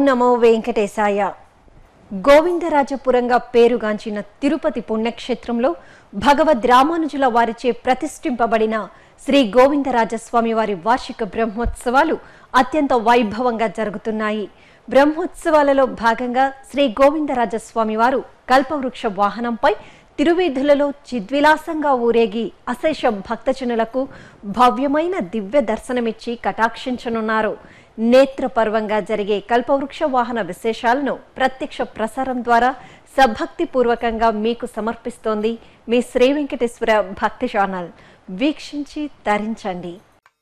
నమో వెంకటేశాయ గోవిందరాజపురంగా పేరుగాంచిన తిరుపతి పుణ్యక్షేత్రంలో భగవద్ రామానుజుల వారిచే ప్రతిష్ఠింపబడిన శ్రీ గోవిందరాజస్వామి వారి వార్షిక బ్రహ్మోత్సవాలు అత్యంత వైభవంగా జరుగుతున్నాయి బ్రహ్మోత్సవాలలో భాగంగా శ్రీ గోవిందరాజస్వామి వారు కల్పవృక్ష వాహనంపై తిరువీధులలో చిద్విలాసంగా ఊరేగి అశేష భక్తజనులకు భవ్యమైన దివ్య దర్శనమిచ్చి కటాక్షించనున్నారు నేత్రపర్వంగా జరిగే కల్పవృక్ష వాహన విశేషాలను ప్రత్యక్ష ప్రసారం ద్వారా సభక్తి పూర్వకంగా మీకు సమర్పిస్తోంది మీ శ్రీ వెంకటేశ్వర భక్తి ఛానల్ వీక్షించి తరించండి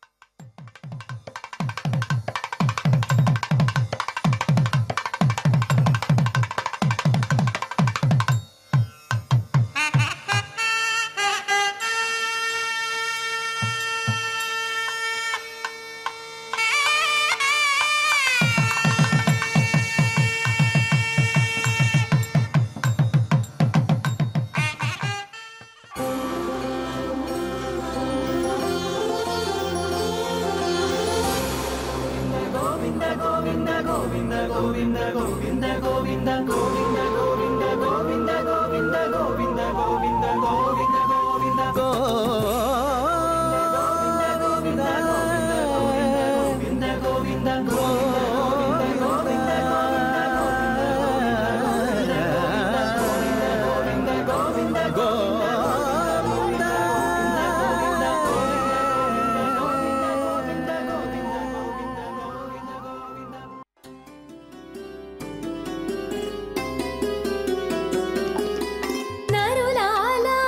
నరులాలా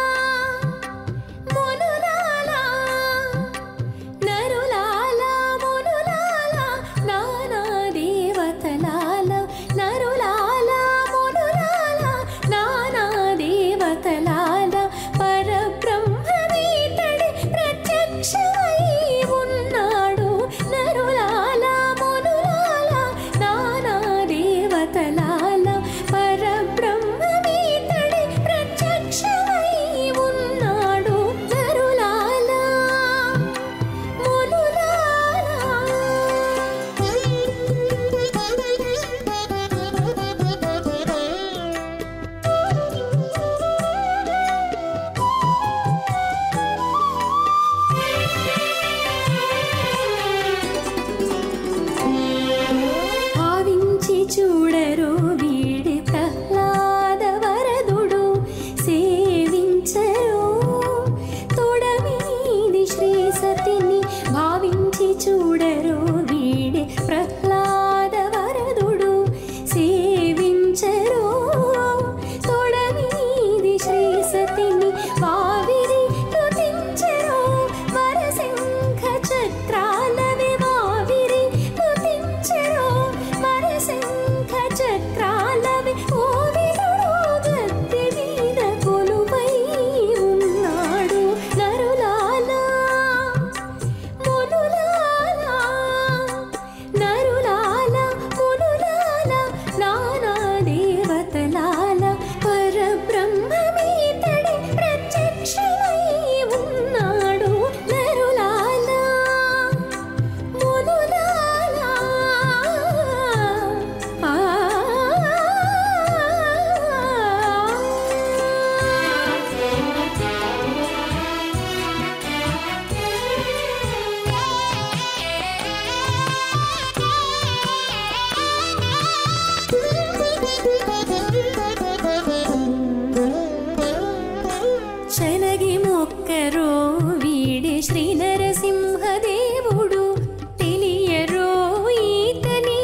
మునులాలా నరులాలా మునులాలా నానా దేవతలాల నరులాలా మునులాలా నానా దేవతలాల పరబ్రహ్మమీతడి ప్రత్యక్షమై ఉన్నాడు నరులాలా మునులాలా నానా దేవతలాల పరబ్రహ్మమీతడి ప్రత్యక్షమై ఉన్నాడు నరులాలా భావించి చూడరు వీడి ప్రహ్లాద వరదుడు సేవించరు తొడమీది శ్రీ సతిని భావించి చూడరు వీడి ప్రహ్లాద వరదుడు సేవించరు తొడమీది శ్రీ సతిని వావిరి నుతించరు వరశంఖ చక్రాలవి వావిరి నుతించరు వరశంఖ చక్రాలవి ఓ వినుడు గద్దె మీద కొలువై ఉన్నాడు నరులాలా మునులాలా నరులాల మునులాల నానా దేవతలాల పరబ్రహ్మమీతడి ప్రత్యక్షమై ఉన్నాడు నరులాల మునులాల ఆ శనగి మొక్కరో వీడి శ్రీ నరసింహదేవుడు తెలియరో ఈతని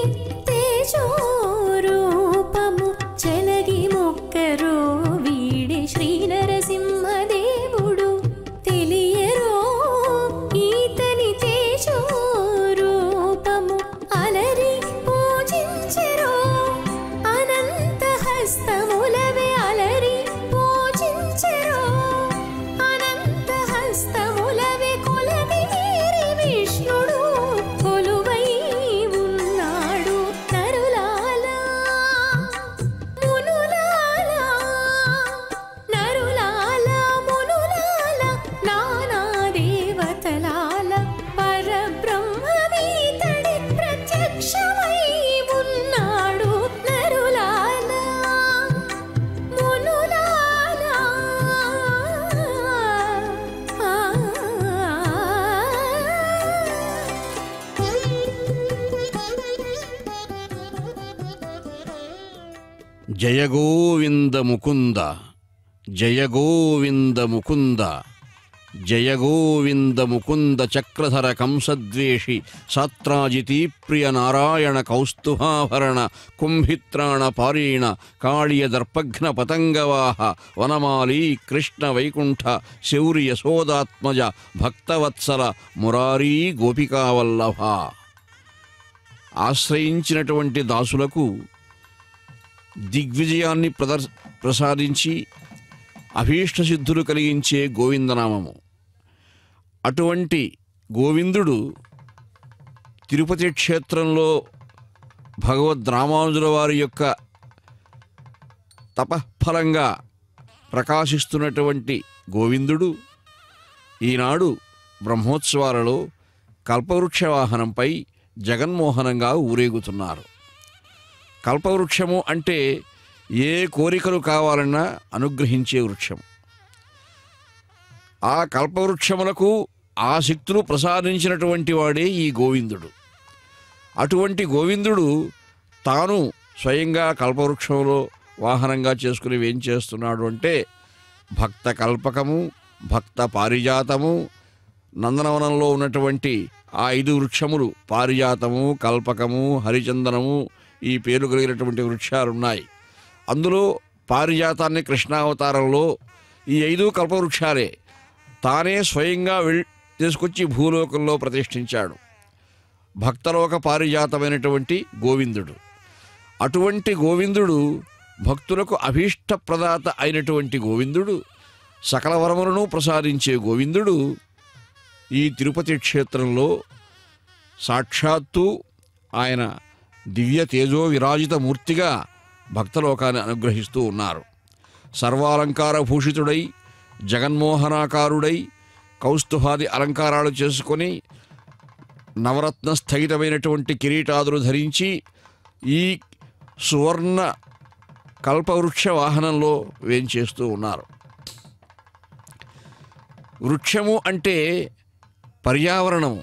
తేజోరూపము శనగి మొక్కరో వీడి శ్రీ నరసింహదేవుడు తెలియరో ఈతని తేజోరూపము అలరి పూజించరో అనంత హస్తములవే అలరి పూజించరో అనంత హస్తములవే కొలది వీరి విష్ణుడు కొలువై ఉన్నాడు నరులాలా మునులాలా నరులాల మునులాల నానా దేవతలాల పరబ్రహ్మమీతడి ప్రత్యక్షమై ఉన్నాడు జయ గోవింద ముకుంద జయ గోవింద ముకుంద జయ గోవింద ముకుంద చక్రధర కంసద్వేషి సాత్రాజితీ ప్రియ నారాయణ కౌస్తుభాభరణ కుంభిత్రాణ పారీణ కాళియ దర్పఘ్న పతంగవాహ వనమాలి కృష్ణ వైకుంఠ శౌరి యశోదాత్మజ భక్తవత్సల మురారీ గోపికావల్లభ ఆశ్రయించినటువంటి దాసులకు దిగ్విజయాన్ని ప్రదర్ ప్రసాదించి అభీష్ట సిద్ధులు కలిగించే గోవిందనామము అటువంటి గోవిందుడు తిరుపతి క్షేత్రంలో భగవద్ రామానుజుల వారి యొక్క తపఫలంగా ప్రకాశిస్తున్నటువంటి గోవిందుడు ఈనాడు బ్రహ్మోత్సవాలలో కల్పవృక్ష వాహనంపై జగన్మోహనంగా ఊరేగుతున్నారు కల్పవృక్షము అంటే ఏ కోరికలు కావాలన్నా అనుగ్రహించే వృక్షం ఆ కల్పవృక్షములకు ఆ శక్తులు ప్రసాదించినటువంటి వాడే ఈ గోవిందుడు అటువంటి గోవిందుడు తాను స్వయంగా కల్పవృక్షంలో వాహనంగా చేసుకుని ఏం చేస్తున్నాడు అంటే భక్త కల్పకము భక్త పారిజాతము నందనవనంలో ఉన్నటువంటి ఆ ఐదు వృక్షములు పారిజాతము కల్పకము హరిచందనము ఈ పేరు కలిగినటువంటి వృక్షాలు ఉన్నాయి అందులో పారిజాతాన్ని కృష్ణావతారంలో ఈ ఐదు కల్పవృక్షాలే తానే స్వయంగా వెళ్ తీసుకొచ్చి భూలోకంలో ప్రతిష్ఠించాడు భక్తలోక పారిజాతమైనటువంటి గోవిందుడు అటువంటి గోవిందుడు భక్తులకు అభీష్టప్రదాత అయినటువంటి గోవిందుడు సకల వరములను ప్రసాదించే గోవిందుడు ఈ తిరుపతి క్షేత్రంలో సాక్షాత్తు ఆయన దివ్య తేజో విరాజిత మూర్తిగా భక్తలోకాన్ని అనుగ్రహిస్తూ ఉన్నారు సర్వాలంకార భూషితుడై జగన్మోహనాకారుడై కౌస్తుభాది అలంకారాలు చేసుకొని నవరత్న స్థగితమైనటువంటి కిరీటాదులు ధరించి ఈ సువర్ణ కల్పవృక్ష వాహనంలో వేంచేస్తూ ఉన్నారు వృక్షము అంటే పర్యావరణము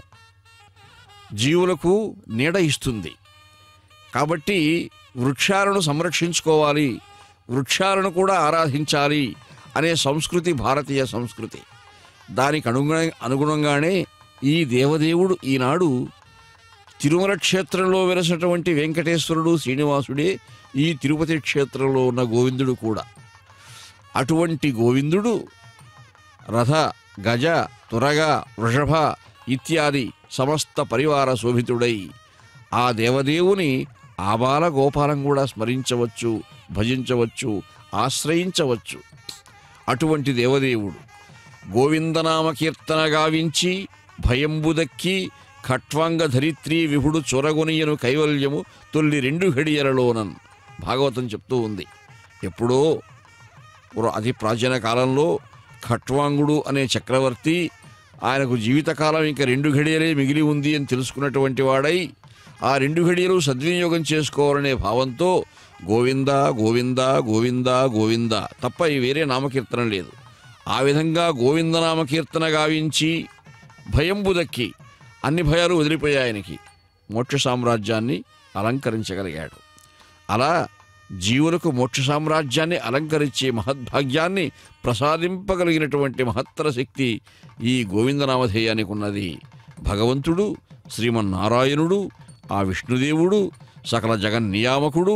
జీవులకు నీడ ఇస్తుంది కాబట్టి వృక్షాలను సంరక్షించుకోవాలి వృక్షాలను కూడా ఆరాధించాలి అనే సంస్కృతి భారతీయ సంస్కృతి దానికి అనుగుణ అనుగుణంగానే ఈ దేవదేవుడు ఈనాడు తిరుమల క్షేత్రంలో వెలసినటువంటి వెంకటేశ్వరుడు శ్రీనివాసుడే ఈ తిరుపతి క్షేత్రంలో ఉన్న గోవిందుడు కూడా అటువంటి గోవిందుడు రథ గజ తురగ వృషభ ఇత్యాది సమస్త పరివార శోభితుడై ఆ దేవదేవుని ఆబాల గోపాలం కూడా స్మరించవచ్చు భజించవచ్చు ఆశ్రయించవచ్చు అటువంటి దేవదేవుడు గోవిందనామ కీర్తన గావించి భయంబుదక్కి ఖట్వాంగ ధరిత్రి విభుడు చొరగొనియను కైవల్యము తొల్లి రెండు ఘడియలలోనన్ భాగవతం చెప్తూ ఉంది ఎప్పుడో పూర్వ అతి ప్రాచీన కాలంలో ఖట్వాంగుడు అనే చక్రవర్తి ఆయనకు జీవితకాలం ఇంకా రెండు ఘడియలే మిగిలి ఉంది అని తెలుసుకున్నటువంటి వాడై ఆ రెండు ఘడియలు సద్వినియోగం చేసుకోవాలనే భావంతో గోవింద గోవింద గోవింద గోవింద తప్ప ఈ వేరే నామకీర్తన లేదు ఆ విధంగా గోవింద నామకీర్తన గావించి భయంబు దక్కి అన్ని భయాలు వదిలిపోయాయి ఆయనకి మోక్ష సామ్రాజ్యాన్ని అలంకరించగలిగాడు అలా జీవులకు మోక్ష సామ్రాజ్యాన్ని అలంకరించే మహద్భాగ్యాన్ని ప్రసాదింపగలిగినటువంటి మహత్తర శక్తి ఈ గోవిందనామధేయానికి ఉన్నది భగవంతుడు శ్రీమన్నారాయణుడు ఆ విష్ణుదేవుడు సకల జగన్నియామకుడు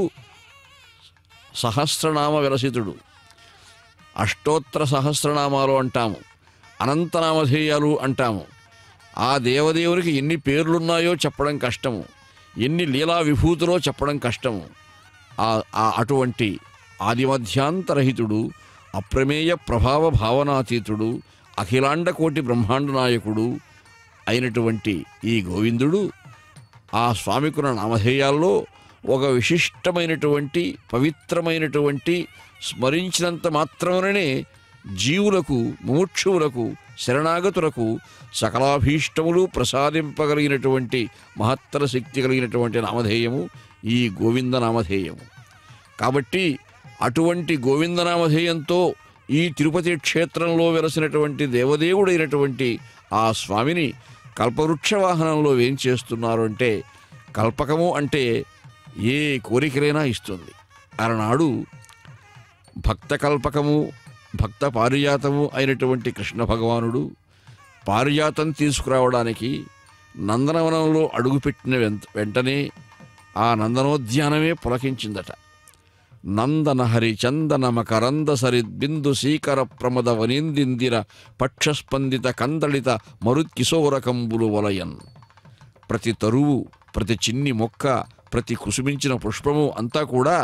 సహస్రనామ విలసితుడు అష్టోత్తర సహస్రనామాలు అంటాము అనంతనామధేయాలు అంటాము ఆ దేవదేవునికి ఎన్ని పేర్లున్నాయో చెప్పడం కష్టము ఎన్ని లీలా విభూతులో చెప్పడం కష్టము ఆ ఆ అటువంటి ఆదిమధ్యాంతరహితుడు అప్రమేయ ప్రభావ భావనాతీతుడు అఖిలాండ కోటి బ్రహ్మాండ నాయకుడు అయినటువంటి ఈ గోవిందుడు ఆ స్వామికున్న నామధేయాల్లో ఒక విశిష్టమైనటువంటి పవిత్రమైనటువంటి స్మరించినంత మాత్రముననే జీవులకు ముముక్షువులకు శరణాగతులకు సకలాభీష్టములు ప్రసాదింపగలిగినటువంటి మహత్తర శక్తి కలిగినటువంటి నామధేయము ఈ గోవింద నామధేయము కాబట్టి అటువంటి గోవిందనామధేయంతో ఈ తిరుపతి క్షేత్రంలో వెలసినటువంటి దేవదేవుడైనటువంటి ఆ స్వామిని కల్పవృక్ష వాహనంలో ఏం చేస్తున్నారు అంటే కల్పకము అంటే ఏ కోరికలైనా ఇస్తుంది అలనాడు భక్తకల్పకము భక్త పారిజాతము అయినటువంటి కృష్ణ భగవానుడు పారిజాతం తీసుకురావడానికి నందనవనంలో అడుగుపెట్టిన వెంత- వెంటనే ఆ నందనోద్యానమే పులకించిందట నందన హరి చందన మకరంద సరిద్బిందు శీకర ప్రమద వనిందిందిర పక్షస్పందిత కందళిత మరుత్కిశోరకంబులు వలయన్ ప్రతి తరువు ప్రతి చిన్ని మొక్క ప్రతి కుసుమించిన పుష్పము అంతా కూడా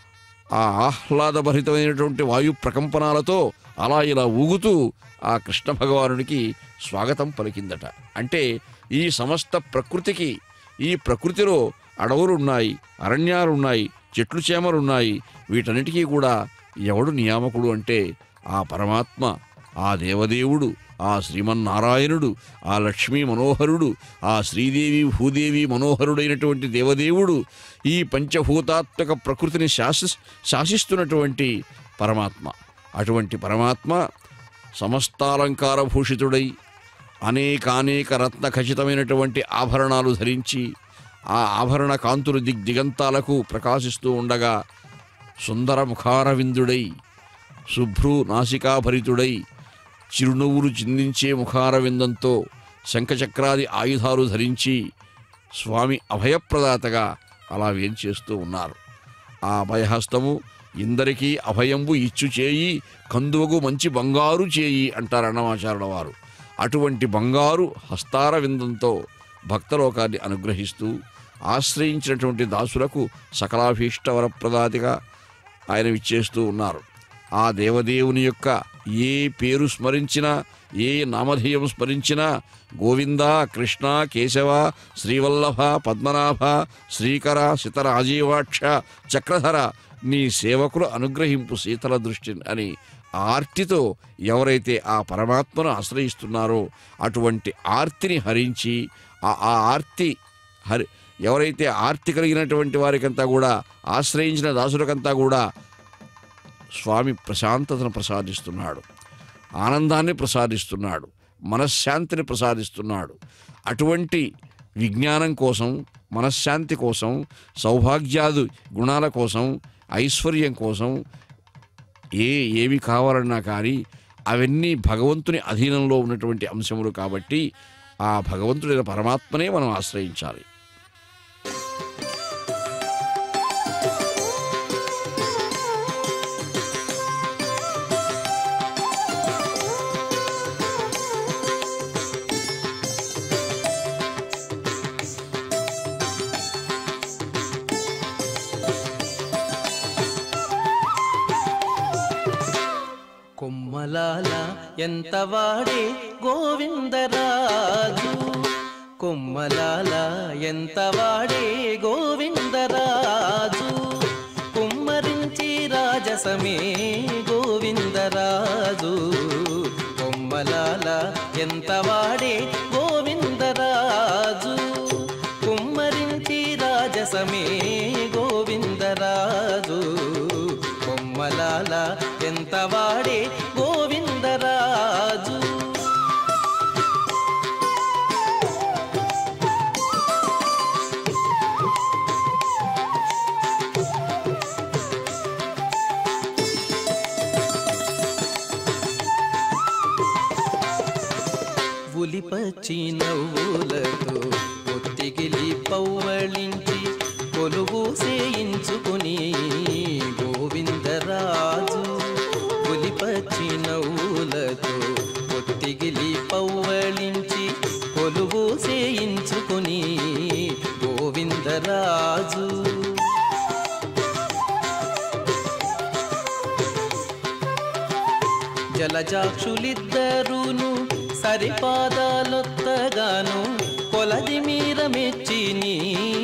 ఆ ఆహ్లాదభరితమైనటువంటి వాయు ప్రకంపనాలతో అలా ఇలా ఊగుతూ ఆ కృష్ణ భగవానుడికి స్వాగతం పలికిందట అంటే ఈ సమస్త ప్రకృతికి ఈ ప్రకృతిలో అడవులున్నాయి అరణ్యాలున్నాయి చెట్లు చేమలున్నాయి వీటన్నిటికీ కూడా ఎవడు నియామకుడు అంటే ఆ పరమాత్మ ఆ దేవదేవుడు ఆ శ్రీమన్నారాయణుడు ఆ లక్ష్మీ మనోహరుడు ఆ శ్రీదేవి భూదేవి మనోహరుడైనటువంటి దేవదేవుడు ఈ పంచభూతాత్మక ప్రకృతిని శాసి శాసిస్తున్నటువంటి పరమాత్మ అటువంటి పరమాత్మ సమస్తాలంకార భూషితుడై అనేకానేక రత్న ఖచ్చితమైనటువంటి ఆభరణాలు ధరించి ఆ ఆభరణ కాంతులు దిగ్ దిగంతాలకు ప్రకాశిస్తూ ఉండగా సుందర ముఖారవిందుడై శుభ్రు నాసికాభరితుడై చిరునవ్వులు చిందించే ముఖారవిందంతో శంఖచక్రాది ఆయుధాలు ధరించి స్వామి అభయప్రదాతగా అలా వేంచేస్తూ ఉన్నారు ఆ అభయహస్తము ఇందరికీ అభయంబు ఇచ్చు చేయి కందువకు మంచి బంగారు చేయి అంటారు అన్నమాచారుల వారు అటువంటి బంగారు హస్తార విందంతో భక్తలోకాన్ని అనుగ్రహిస్తూ ఆశ్రయించినటువంటి దాసులకు సకలాభీష్ట వరప్రదాతిగా ఆయన ఇచ్చేస్తూ ఉన్నారు ఆ దేవదేవుని యొక్క ఏ పేరు స్మరించినా ఏ నామధేయం స్మరించినా గోవింద కృష్ణ కేశవ శ్రీవల్లభ పద్మనాభ శ్రీకర శితరాజీవాక్ష చక్రధర నీ సేవకులు అనుగ్రహింపు శీతల దృష్టి అని ఆర్తితో ఎవరైతే ఆ పరమాత్మను ఆశ్రయిస్తున్నారో అటువంటి ఆర్తిని హరించి ఆ ఆ ఆర్తి హరి ఎవరైతే ఆర్తి కలిగినటువంటి వారికంతా కూడా ఆశ్రయించిన దాసులకంతా కూడా స్వామి ప్రశాంతతను ప్రసాదిస్తున్నాడు ఆనందాన్ని ప్రసాదిస్తున్నాడు మనశ్శాంతిని ప్రసాదిస్తున్నాడు అటువంటి విజ్ఞానం కోసం మనశ్శాంతి కోసం సౌభాగ్యాది గుణాల కోసం ఐశ్వర్యం కోసం ఏ ఏవి కావాలన్నా కానీ అవన్నీ భగవంతుని అధీనంలో ఉన్నటువంటి అంశములు కాబట్టి ఆ భగవంతుడైన పరమాత్మనే మనం ఆశ్రయించాలి కొమ్మలాల ఎంత వాడే గోవిందరాజు కొమ్మలాల ఎంత వాడే గోవిందరాజు కుమ్మరించి రాజసమే గోవిందరాజు కొమ్మలాల ఎంత వాడే గోవిందరాజు కుమ్మరించి రాజసమే గోవిందరాజు కొమ్మలాల ఎంత వాడే గోవిందరాజు ఉలిపచ్చి నవ్వులతో ఒత్తిగిలి పౌవళించి కొలువు సేయించుకుని గోవిందరాజు ఉలిపచ్చి నవ్వులతో ఒత్తిగిలి పౌవళించి కొలువు సేయించుకుని గోవిందరాజు జలజాక్షులిద్దరూను సరిపాదాలొత్తగాను కొలది మీర మెచ్చిని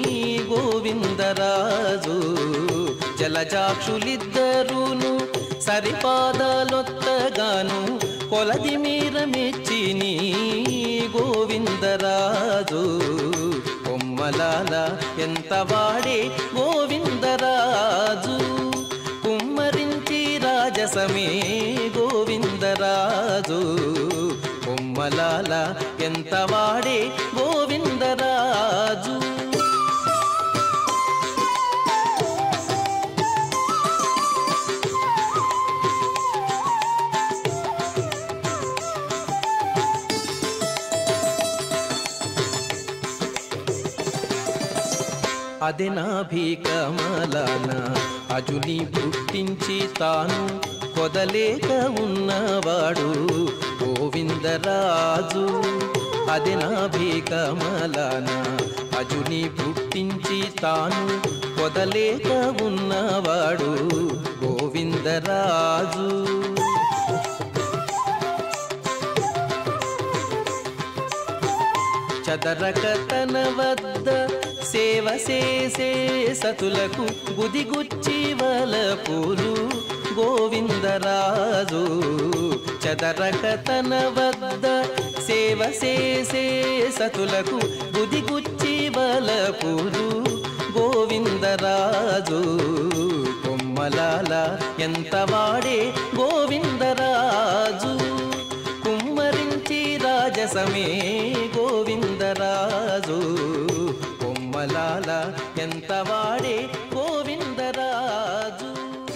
గోవిందరాజు జలజాక్షులిద్దరూను సరిపాదాలొత్తగాను కొలది మీర మెచ్చిని గోవిందరాజు కొమ్మలాల ఎంత వాడే గోవిందరాజు కుమ్మరించి రాజసమే గోవిందరాజు కొమ్మలాల ఎంత వాడే గోవిందరాజు అది నాభికమలాన అజుని పుట్టించి తాను కొదలేక ఉన్నవాడు గోవిందరాజు అది నాభికమలాన అజుని పుట్టించి తాను కొదలేక ఉన్నవాడు గోవిందరాజు చదరక తన వద్ద సేవ చేసే సతులకు బుదిగుచ్చి వలపులు గోవిందరాజు చదరక తన వద్ద సేవ చేసే సతులకు బుదిగుచ్చి వలపులు గోవిందరాజు కొమ్మలాల ఎంత వాడే గోవిందరాజు కుమ్మరించి రాజసమే గోవిందరాజు కొమ్మలాల ఎంత వాడే గోవిందరాజు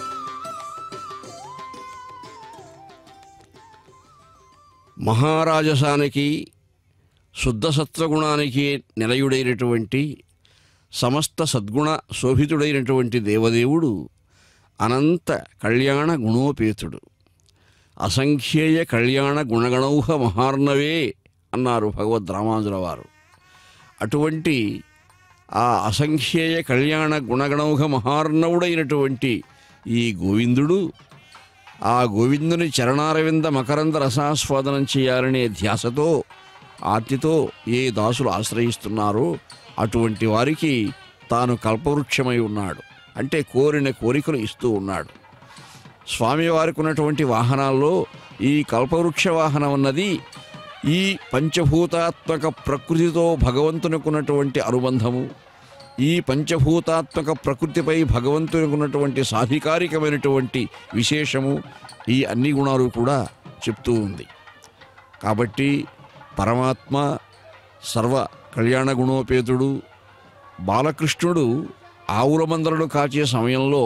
మహారాజసానికి శుద్ధ సత్వగుణానికి నిలయుడైనటువంటి సమస్త సద్గుణ శోభితుడైనటువంటి దేవదేవుడు అనంత కళ్యాణ గుణోపేతుడు అసంఖ్యేయ కళ్యాణ గుణగణౌహ మహార్ణవే అన్నారు భగవద్ రామానుజుల వారు అటువంటి ఆ అసంఖ్యేయ కళ్యాణ గుణగణౌహ మహార్ణవుడైనటువంటి ఈ గోవిందుడు ఆ గోవిందుని చరణారవింద మకరంద రసాస్వాదనం చేయాలనే ధ్యాసతో ఆర్తితో ఏ దాసులు ఆశ్రయిస్తున్నారో అటువంటి వారికి తాను కల్పవృక్షమై ఉన్నాడు అంటే కోరిన కోరికలు ఇస్తూ ఉన్నాడు స్వామివారికి ఉన్నటువంటి వాహనాల్లో ఈ కల్పవృక్ష వాహనం అన్నది ఈ పంచభూతాత్మక ప్రకృతితో భగవంతునికి ఉన్నటువంటి అనుబంధము ఈ పంచభూతాత్మక ప్రకృతిపై భగవంతునికి ఉన్నటువంటి సాధికారికమైనటువంటి విశేషము ఈ అన్ని గుణాలు కూడా చెప్తూ ఉంది కాబట్టి పరమాత్మ సర్వ కళ్యాణ గుణోపేతుడు బాలకృష్ణుడు ఆవుల మందలను కాచే సమయంలో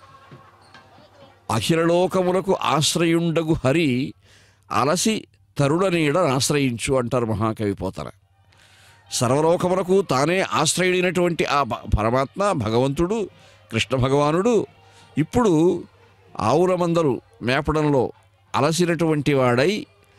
అఖిలలోకములకు ఆశ్రయుండగు హరి అలసి తరుణ నీడ ఆశ్రయించు అంటారు మహాకవి పోతన సర్వలోకములకు తానే ఆశ్రయుడైనటువంటి ఆ భ- పరమాత్మ భగవంతుడు కృష్ణ భగవానుడు ఇప్పుడు ఆవుల మందలు మేపడంలో అలసినటువంటి వాడై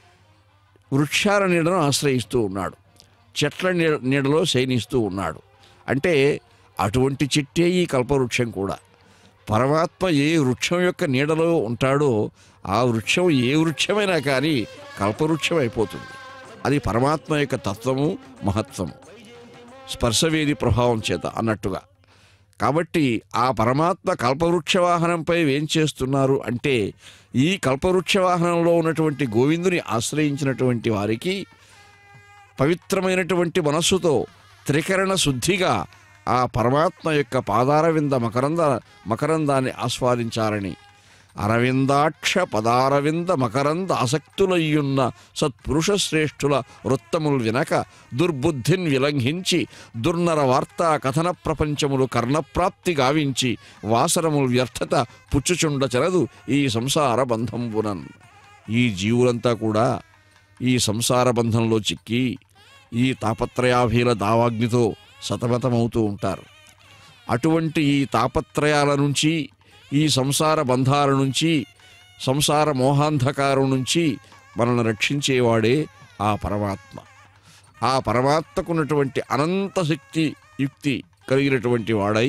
వృక్షాల నీడను ఆశ్రయిస్తూ ఉన్నాడు చెట్ల నీడ నీడలో శయనిస్తూ ఉన్నాడు అంటే అటువంటి చెట్టే ఈ కల్పవృక్షం కూడా పరమాత్మ ఏ వృక్షం యొక్క నీడలో ఉంటాడో ఆ వృక్షం ఏ వృక్షమైనా కానీ కల్పవృక్షం అయిపోతుంది అది పరమాత్మ యొక్క తత్వము మహత్వము స్పర్శవేది ప్రభావం చేత అన్నట్టుగా కాబట్టి ఆ పరమాత్మ కల్పవృక్ష వాహనంపై ఏం చేస్తున్నారు అంటే ఈ కల్పవృక్ష వాహనంలో ఉన్నటువంటి గోవిందుని ఆశ్రయించినటువంటి వారికి పవిత్రమైనటువంటి మనస్సుతో త్రికరణ శుద్ధిగా ఆ పరమాత్మ యొక్క పాదారవింద మకరంద మకరందాన్ని ఆస్వాదించాలని అరవిందాక్ష పదారవింద మకరంద ఆసక్తులయ్యున్న సత్పురుష శ్రేష్ఠుల వృత్తములు వినక దుర్బుద్ధిన్ విలంఘించి దుర్నర వార్తా కథన ప్రపంచములు కర్ణప్రాప్తి గావించి వాసనములు వ్యర్థత పుచ్చుచుండ చెరదు ఈ సంసార బంధంబునన్ ఈ జీవులంతా కూడా ఈ సంసార బంధంలో చిక్కి ఈ తాపత్రయాభీల దావాగ్నితో సతమతమవుతూ ఉంటారు అటువంటి ఈ తాపత్రయాల నుంచి ఈ సంసార బంధాల నుంచి సంసార మోహాంధకారం నుంచి మనల్ని రక్షించేవాడే ఆ పరమాత్మ ఆ పరమాత్మకున్నటువంటి అనంత శక్తి యుక్తి కలిగినటువంటి వాడై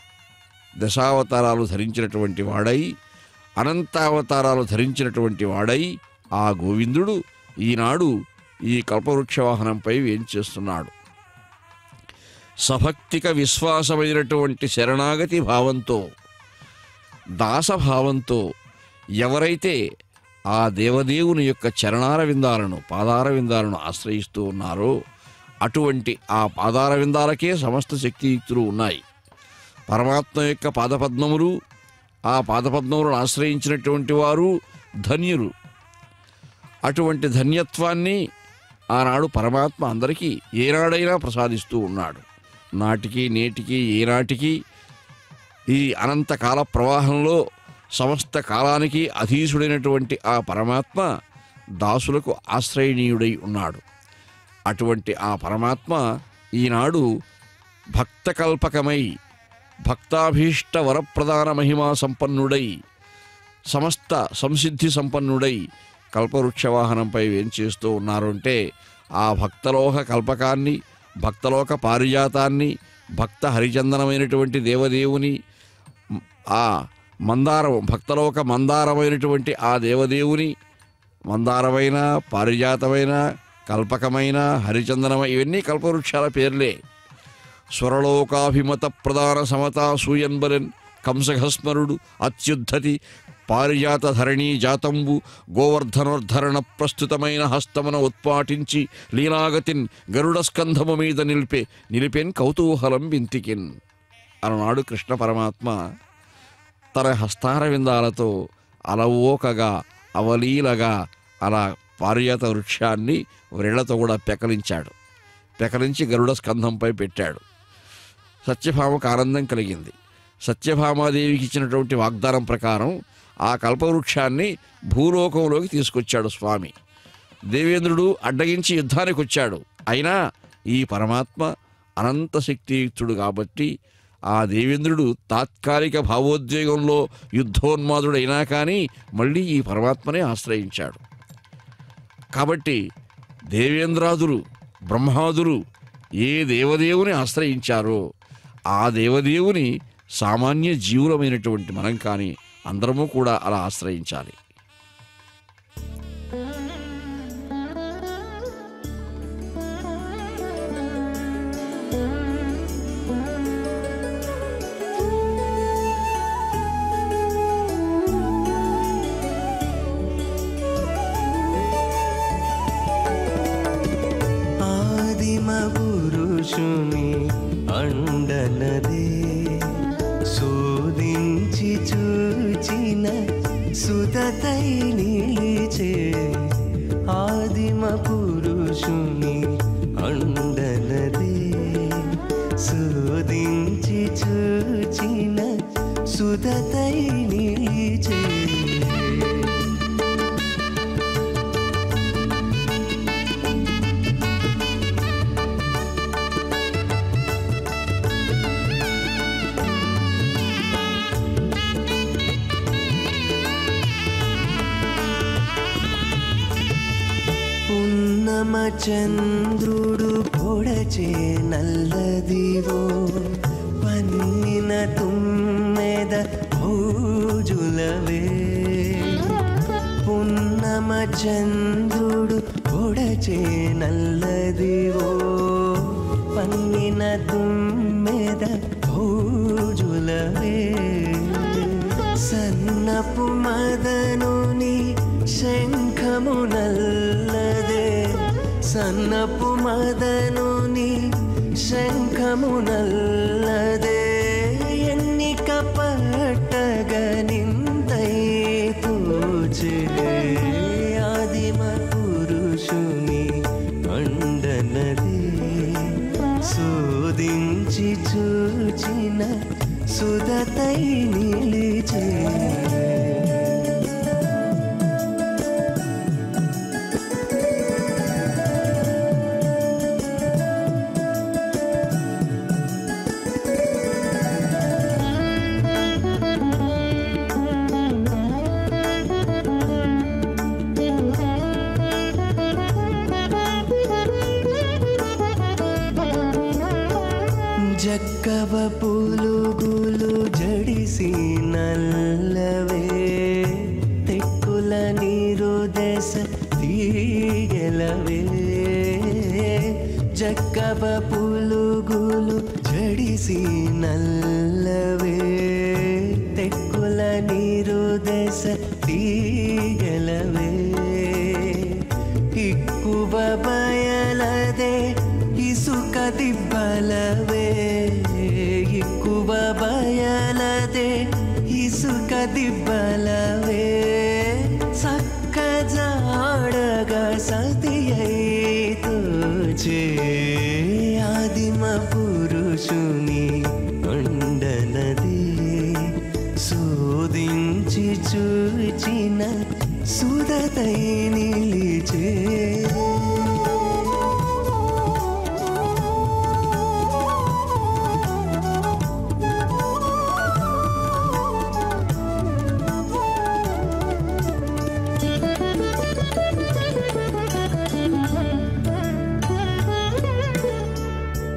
దశావతారాలు ధరించినటువంటి వాడై అనంతావతారాలు ధరించినటువంటి వాడై ఆ గోవిందుడు ఈనాడు ఈ కల్పవృక్ష వాహనంపై ఏం చేస్తున్నాడు సభక్తిక విశ్వాసమైనటువంటి శరణాగతి భావంతో దాసభావంతో ఎవరైతే ఆ దేవదేవుని యొక్క చరణార విందాలను పాదార విందాలను ఆశ్రయిస్తూ ఉన్నారో అటువంటి ఆ పాదార విందాలకే సమస్త శక్తియుక్తులు ఉన్నాయి పరమాత్మ యొక్క పాదపద్మములు ఆ పాదపద్మములను ఆశ్రయించినటువంటి వారు ధన్యులు అటువంటి ధన్యత్వాన్ని ఆనాడు పరమాత్మ అందరికీ ఏనాడైనా ప్రసాదిస్తూ ఉన్నాడు నాటికి నేటికి ఏనాటికి ఈ అనంతకాల ప్రవాహంలో సమస్త కాలానికి అధీసుడైనటువంటి ఆ పరమాత్మ దాసులకు ఆశ్రయణీయుడై ఉన్నాడు అటువంటి ఆ పరమాత్మ ఈనాడు భక్తకల్పకమై భక్తాభీష్ట వరప్రదాన మహిమా సంపన్నుడై సమస్త సంసిద్ధి సంపన్నుడై కల్పవృక్ష వాహనంపై వేంచేస్తూ ఉన్నారు అంటే ఆ భక్తలోక కల్పకాన్ని భక్తలోక పారిజాతాన్ని భక్త హరిచందనమైనటువంటి దేవదేవుని మ్, ఆ మందారం భక్తలోక మందారమైనటువంటి ఆ దేవదేవుని మందారమైన పారిజాతమైన కల్పకమైన హరిచందనమ ఇవన్నీ కల్పవృక్షాల పేర్లే స్వరలోకాభిమత ప్రధాన సమతా సూయన్బలన్ కంసఘస్మరుడు అత్యుద్ధతి పారిజాత ధరణీ జాతంబు గోవర్ధనోద్ధరణ ప్రస్తుతమైన హస్తమున ఉత్పాటించి లీలాగతిన్ గరుడ స్కంధము మీద నిలిపే నిలిపెన్ కౌతూహలం వింతికిన్ అలనాడు కృష్ణ పరమాత్మ తన హస్తార విందాలతో అలవోకగా అవలీలగా అలా పారిజాత వృక్షాన్ని వ్రేళ్లతో కూడా పెకలించాడు పెకలించి గరుడ స్కంధంపై పెట్టాడు సత్యభామకు ఆనందం కలిగింది సత్యభామాదేవికి ఇచ్చినటువంటి వాగ్దానం ప్రకారం ఆ కల్పవృక్షాన్ని భూలోకంలోకి తీసుకొచ్చాడు స్వామి దేవేంద్రుడు అడ్డగించి యుద్ధానికి వచ్చాడు అయినా ఈ పరమాత్మ అనంత శక్తియుక్తుడు కాబట్టి ఆ దేవేంద్రుడు తాత్కాలిక భావోద్వేగంలో యుద్ధోన్మాదుడైనా కానీ మళ్ళీ ఈ పరమాత్మనే ఆశ్రయించాడు కాబట్టి దేవేంద్రాదులు బ్రహ్మాదులు ఏ దేవదేవుని ఆశ్రయించారో ఆ దేవదేవుని సామాన్య జీవులమైనటువంటి మనం కానీ అందరము కూడా అలా ఆశ్రయించాలి ఆదిమ పురుషుని అండనదే శోధించి చూచిన సుతతై నిలిచే ఆదిమ పురుషుని అండనదే శోధించి చూచిన సుతతై నిలిచే పున్నమ చంద్రుడు పొడచే నల్లదివో పన్నిన తుమ్మెద భోజులవే పున్నమ చంద్రుడు పొడచే నల్లదివో పన్నిన తుమ్మెద భోజులవే సన్నపు మదనుని శంఖము నల్లదే సన్నపు మదనుని శంఖము నల్లదే ఎన్నిక పట్టగ నిందై తోచే ఆదిమ పురుషుని అండనదే శోధించి చూచిన సుదతై నిలిచే జక్కవ పులుగులు జడిసి నల్లవే తెక్కుల నీరు దశ తీగలవే జక్కవ పులుగులు జడిసి నల్లవే తెక్కుల నీరు దశ తీగలవే ఇక్కువ బయలదే ఇసుక దిబ్బలవే ఇక్కువ బయలదే ఇసుక దిబ్బలవే చక్క జాడగా సతి తోచే ఆదిమ పురుషుని అండనదే శోధించి చూచిన సుదతై నిలిచే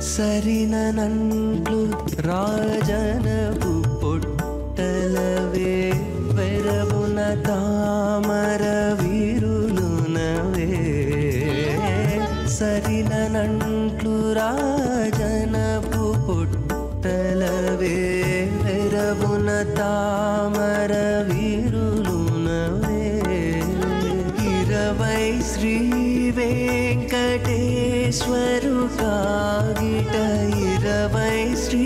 సరినంట్లు రాజనపు పొట్టలవే వెరవున తామర వీరులునవే సరినంట్లు రాజనపు పొట్టలవే వెరవున తామర వీరులునవే ఇరవై శ్రీ వెంకటేశ్వరు కాగిట ఇరవై శ్రీ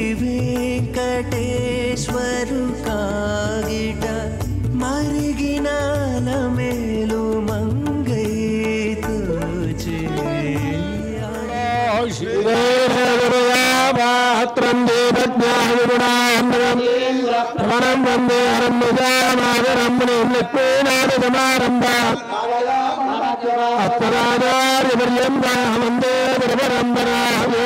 వెంకటేశ్వరు కాగిట మరిగినాల మేలు మంగైతు శ్రీరాత్రం దేవజ్ఞానం వందే హరం నిజామాదరం లక్ష్మీనాథమారంభ అత్తరాజార్యపర్యంత వందే పరపరంపరా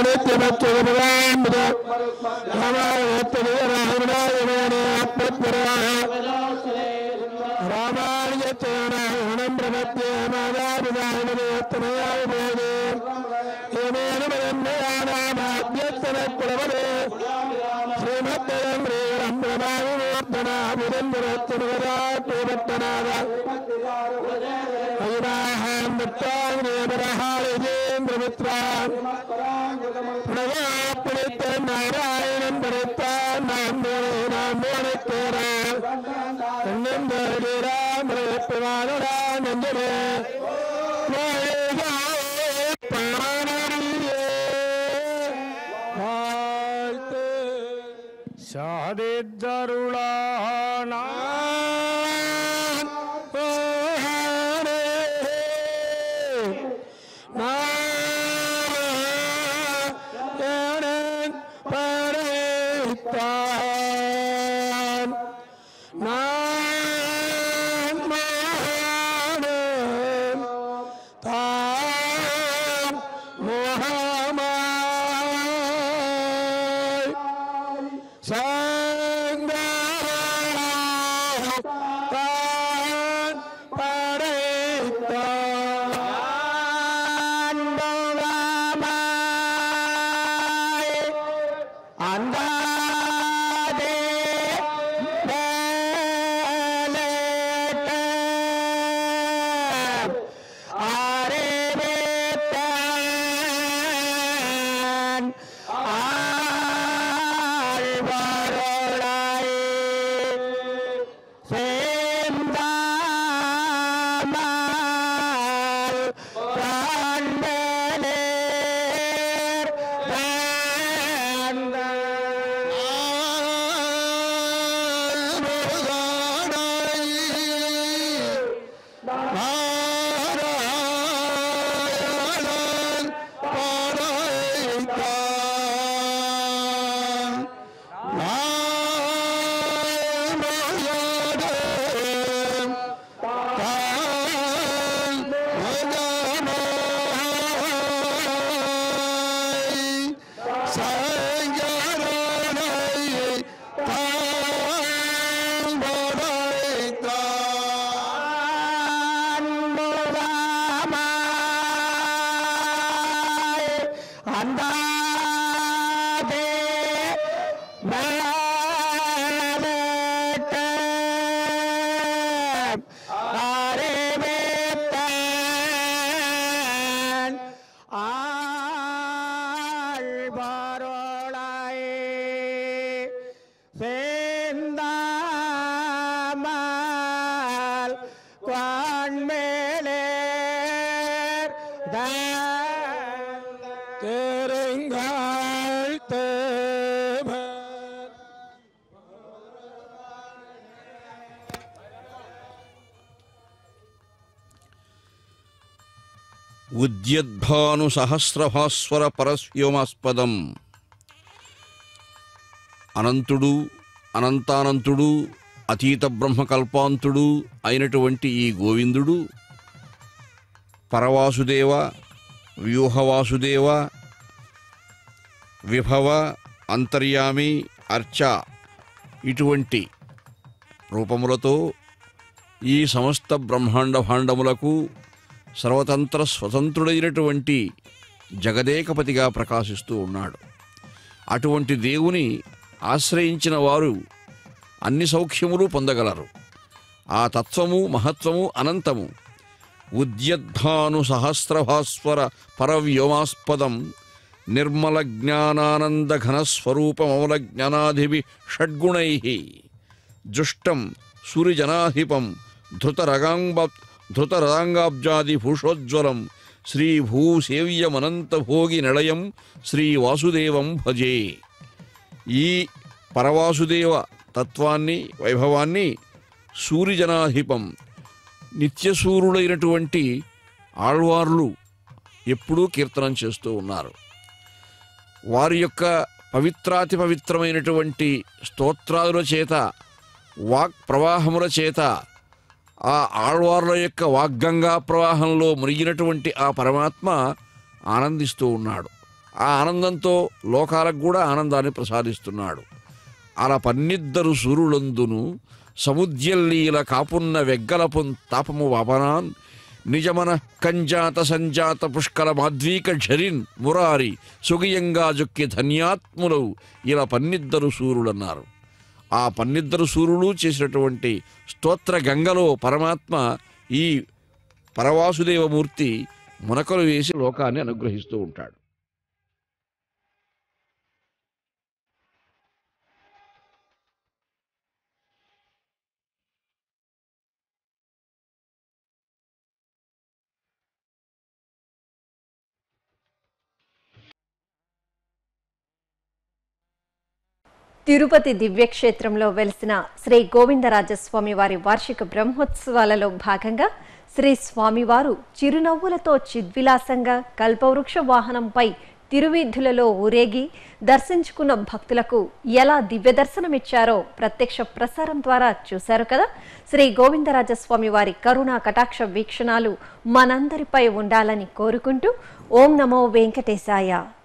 రామాయణం ప్రపత్యే మాదాపిదాయనమోత్తమయాయ నారాయణం సాదిద్దరుళానా சேந்தாமல் குவான்மேலே தெருங்கால் தேவர் ఉద్యద్భాను సహస్రభాస్వర పరస్యోమాస్పదం అనంతుడు అనంతానంతుడు అతీత బ్రహ్మకల్పాంతుడు అయినటువంటి ఈ గోవిందుడు పరవాసుదేవ వ్యూహవాసుదేవ విభవ అంతర్యామి అర్చ ఇటువంటి రూపములతో ఈ సమస్త బ్రహ్మాండ భాండములకు సర్వతంత్ర స్వతంత్రుడైనటువంటి జగదేకపతిగా ప్రకాశిస్తూ ఉన్నాడు అటువంటి దేవుని ఆశ్రయించిన వారు అన్ని సౌఖ్యములు పొందగలరు ఆ తత్వము మహత్వము అనంతము ఉద్యద్భాను సహస్రభాస్వర పరవ్యోమాస్పదం నిర్మల జ్ఞానానంద ఘనస్వరూపమౌల జ్ఞానాధిపి షడ్గుణై జుష్టం సూర్యజనాధిపం ధృతరగాంబ ధృతరదాంగాబ్జాది భూషోజ్వలం శ్రీభూసేవ్యమనంతభోగి నిలయం శ్రీ వాసుదేవం భజే ఈ పరవాసుదేవ తత్వాన్ని వైభవాన్ని సూర్యజనాధిపం నిత్యసూరులైనటువంటి ఆళ్వార్లు ఎప్పుడూ కీర్తనం చేస్తూ ఉన్నారు వారి యొక్క పవిత్రాతి పవిత్రమైనటువంటి స్తోత్రాదుల చేత వాక్ ప్రవాహముల చేత ఆ ఆళ్వార్ల యొక్క వాగ్గంగా ప్రవాహంలో మునిగినటువంటి ఆ పరమాత్మ ఆనందిస్తూ ఉన్నాడు ఆ ఆనందంతో లోకాలకు కూడా ఆనందాన్ని ప్రసాదిస్తున్నాడు అలా పన్నిద్దరు సూరులందును సముద్యల్లీల కాపున్న వెగ్గలపుం తాపము వాపనాన్ నిజమన కంజాత సంజాత పుష్కల మాద్వీక ఝరిన్ మురారి సుగియంగా జొక్కి ధన్యాత్ములవు ఇలా పన్నిద్దరు సూరులన్నారు ఆ పన్నిద్దరు సూర్యులు చేసినటువంటి స్తోత్ర గంగలో పరమాత్మ ఈ పరవాసుదేవమూర్తి మునకలు వేసి లోకాన్ని అనుగ్రహిస్తూ ఉంటాడు తిరుపతి దివ్యక్షేత్రంలో వెలిసిన శ్రీ గోవిందరాజస్వామి వారి వార్షిక బ్రహ్మోత్సవాలలో భాగంగా శ్రీ స్వామివారు చిరునవ్వులతో చిద్విలాసంగా కల్పవృక్ష వాహనంపై తిరువీధులలో ఊరేగి దర్శించుకున్న భక్తులకు ఎలా దివ్య దర్శనమిచ్చారో ప్రత్యక్ష ప్రసారం ద్వారా చూశారు కదా శ్రీ గోవిందరాజస్వామి వారి కరుణా కటాక్ష వీక్షణాలు మనందరిపై ఉండాలని కోరుకుంటూ ఓం నమో వెంకటేశాయ